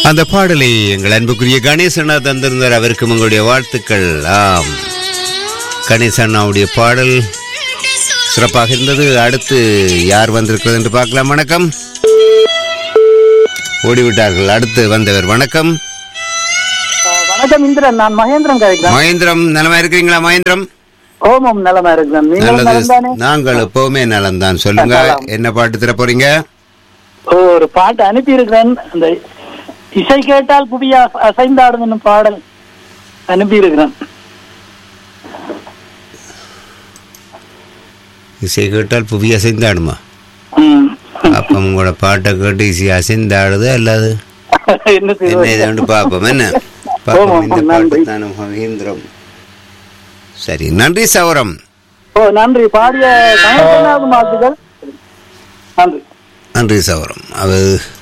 அந்த பாடலை எங்கள் அன்புக்குரிய கணேசண்ணா தந்திருந்தார் அவருக்கும் உங்களுடைய வாழ்த்துக்கள் ஆம் கணேசண்ணாவுடைய பாடல் சிறப்பாக இருந்தது அடுத்து யார் வந்திருக்கிறது என்று பார்க்கலாம் வணக்கம் ஓடிவிட்டார்கள் அடுத்து வந்தவர் வணக்கம் வணக்கம் இந்திரன் நான் மகேந்திரன் கதைக்கிறேன் மகேந்திரம் நலமா இருக்கிறீங்களா மகேந்திரம் ஓமம் நலமா இருக்கிறேன் நீங்க நல்லது நலம் தானே நாங்கள் எப்பவுமே நலம்தான் சொல்லுங்க நலம். என்ன பாட்டு தர போறீங்க ஓ, ஒரு பாட்டு அனுப்பி இருக்கிறேன் அந்த இசை கேட்டால் புவியா அசைந்தாடும் என்னும் பாடல் அனுப்பி இருக்கிறேன் இசை கேட்டால் புவி அசைந்தாடுமா ம். அப்ப உங்களோட பாட்டை கேட்டு இசை அசைந்தாடுது அல்லது என்ன என்ன செய்வது? இதை வந்து பார்ப்போம் என்ன ஆமாம், பார்ப்போம் இந்த ஆமாம், பாட்டு நன்றி. தானே மகேந்திரம் சரி நன்றி சவரம் ஓ நன்றி பாடிய கணேசனாகும் வாழ்த்துக்கள் நன்றி நன்றி சவரம் அவர்